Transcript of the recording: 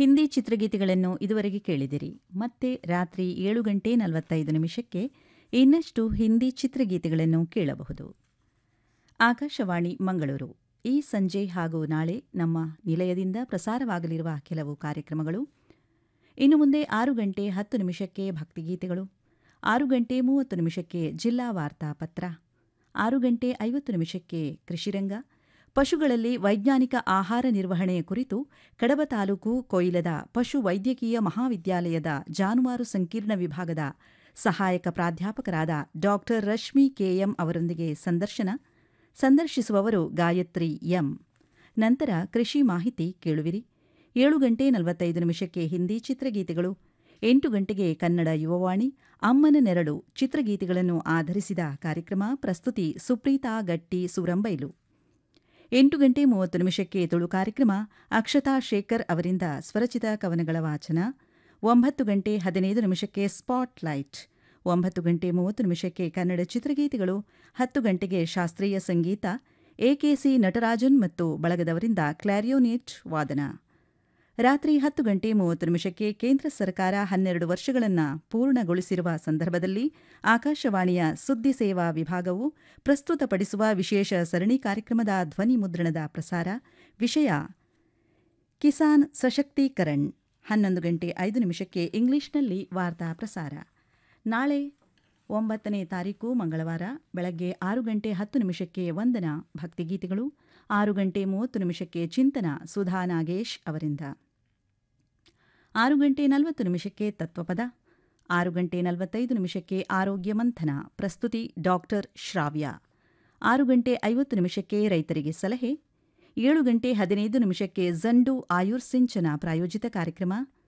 ಹಿಂದಿ ಚಿತ್ರಗೀತೆಗಳನ್ನು ಇದುವರೆಗೆ ಕೇಳಿದಿರಿ ಮತ್ತೆ ರಾತ್ರಿ ಏಳು ಗಂಟೆ ನಲವತ್ತೈದು ನಿಮಿಷಕ್ಕೆ ಇನ್ನಷ್ಟು ಹಿಂದಿ ಚಿತ್ರಗೀತೆಗಳನ್ನು ಕೇಳಬಹುದು ಆಕಾಶವಾಣಿ ಮಂಗಳೂರು ಈ ಸಂಜೆ ಹಾಗೂ ನಾಳೆ ನಮ್ಮ ನಿಲಯದಿಂದ ಪ್ರಸಾರವಾಗಲಿರುವ ಕೆಲವು ಕಾರ್ಯಕ್ರಮಗಳು ಇನ್ನು ಮುಂದೆ ಆರು ಗಂಟೆ ಹತ್ತು ನಿಮಿಷಕ್ಕೆ ಭಕ್ತಿಗೀತೆಗಳು ಆರು ಗಂಟೆ ಮೂವತ್ತು ನಿಮಿಷಕ್ಕೆ ಜಿಲ್ಲಾ ವಾರ್ತಾ ಪತ್ರ ಆರು ಗಂಟೆ ಐವತ್ತು ನಿಮಿಷಕ್ಕೆ ಕೃಷಿರಂಗ ಪಶುಗಳಲ್ಲಿ ವೈಜ್ಞಾನಿಕ ಆಹಾರ ನಿರ್ವಹಣೆಯ ಕುರಿತು ಕಡಬ ತಾಲೂಕು ಕೊಯಿಲದ ಪಶು ವೈದ್ಯಕೀಯ ಮಹಾವಿದ್ಯಾಲಯದ ಜಾನುವಾರು ಸಂಕೀರ್ಣ ವಿಭಾಗದ ಸಹಾಯಕ ಪ್ರಾಧ್ಯಾಪಕರಾದ ಡಾ ರಶ್ಮಿ ಕೆಎಂ ಅವರೊಂದಿಗೆ ಸಂದರ್ಶನ ಸಂದರ್ಶಿಸುವವರು ಗಾಯತ್ರಿ ಎಂ ನಂತರ ಕೃಷಿ ಮಾಹಿತಿ ಕೇಳುವಿರಿ ಏಳು ಗಂಟೆ ನಲವತ್ತೈದು ನಿಮಿಷಕ್ಕೆ ಹಿಂದಿ ಚಿತ್ರಗೀತೆಗಳು ಎಂಟು ಗಂಟೆಗೆ ಕನ್ನಡ ಯುವವಾಣಿ ಅಮ್ಮನ ನೆರಳು ಚಿತ್ರಗೀತೆಗಳನ್ನು ಆಧರಿಸಿದ ಕಾರ್ಯಕ್ರಮ ಪ್ರಸ್ತುತಿ ಸುಪ್ರೀತಾ ಗಟ್ಟಿ ಸುರಂಬೈಲು ಎಂಟು ಗಂಟೆ ಮೂವತ್ತು ನಿಮಿಷಕ್ಕೆ ತುಳು ಕಾರ್ಯಕ್ರಮ ಅಕ್ಷತಾ ಶೇಖರ್ ಅವರಿಂದ ಸ್ವರಚಿತ ಕವನಗಳ ವಾಚನ ಒಂಬತ್ತು ಗಂಟೆ ಹದಿನೈದು ನಿಮಿಷಕ್ಕೆ ಸ್ಪಾಟ್ ಲೈಟ್ ಒಂಬತ್ತು ಗಂಟೆ ಮೂವತ್ತು ನಿಮಿಷಕ್ಕೆ ಕನ್ನಡ ಚಿತ್ರಗೀತೆಗಳು ಹತ್ತು ಗಂಟೆಗೆ ಶಾಸ್ತ್ರೀಯ ಸಂಗೀತ ಎಕೆಸಿ ನಟರಾಜನ್ ಮತ್ತು ಬಳಗದವರಿಂದ ಕ್ಲಾರಿಯೋನೇಟ್ ವಾದನ ರಾತ್ರಿ ಹತ್ತು ಗಂಟೆ ಮೂವತ್ತು ನಿಮಿಷಕ್ಕೆ ಕೇಂದ್ರ ಸರ್ಕಾರ ಹನ್ನೆರಡು ವರ್ಷಗಳನ್ನು ಪೂರ್ಣಗೊಳಿಸಿರುವ ಸಂದರ್ಭದಲ್ಲಿ ಆಕಾಶವಾಣಿಯ ಸುದ್ದಿ ಸೇವಾ ವಿಭಾಗವು ಪ್ರಸ್ತುತಪಡಿಸುವ ವಿಶೇಷ ಸರಣಿ ಕಾರ್ಯಕ್ರಮದ ಧ್ವನಿ ಮುದ್ರಣದ ಪ್ರಸಾರ ವಿಷಯ ಕಿಸಾನ್ ಸಶಕ್ತೀಕರಣ್ ಹನ್ನೊಂದು ಗಂಟೆ ಐದು ನಿಮಿಷಕ್ಕೆ ಇಂಗ್ಲಿಷ್ನಲ್ಲಿ ವಾರ್ತಾ ಪ್ರಸಾರ ನಾಳೆ ಒಂಬತ್ತನೇ ತಾರೀಕು ಮಂಗಳವಾರ ಬೆಳಗ್ಗೆ ಆರು ಗಂಟೆ ಹತ್ತು ನಿಮಿಷಕ್ಕೆ ವಂದನ ಭಕ್ತಿಗೀತೆಗಳು ಆರು ಗಂಟೆ ಮೂವತ್ತು ನಿಮಿಷಕ್ಕೆ ಚಿಂತನ ಸುಧಾ ನಾಗೇಶ್ ಅವರಿಂದ ಆರು ಗಂಟೆ ನಲವತ್ತು ನಿಮಿಷಕ್ಕೆ ತತ್ವಪದ ಆರು ಗಂಟೆ ನಲವತ್ತೈದು ನಿಮಿಷಕ್ಕೆ ಆರೋಗ್ಯ ಮಂಥನ ಪ್ರಸ್ತುತಿ ಡಾಕ್ಟರ್ ಶ್ರಾವ್ಯ ಆರು ಗಂಟೆ ಐವತ್ತು ನಿಮಿಷಕ್ಕೆ ರೈತರಿಗೆ ಸಲಹೆ ಏಳು ಗಂಟೆ ಹದಿನೈದು ನಿಮಿಷಕ್ಕೆ ಜಂಡು ಆಯುರ್ ಸಿಂಚನ ಪ್ರಾಯೋಜಿತ ಕಾರ್ಯಕ್ರಮ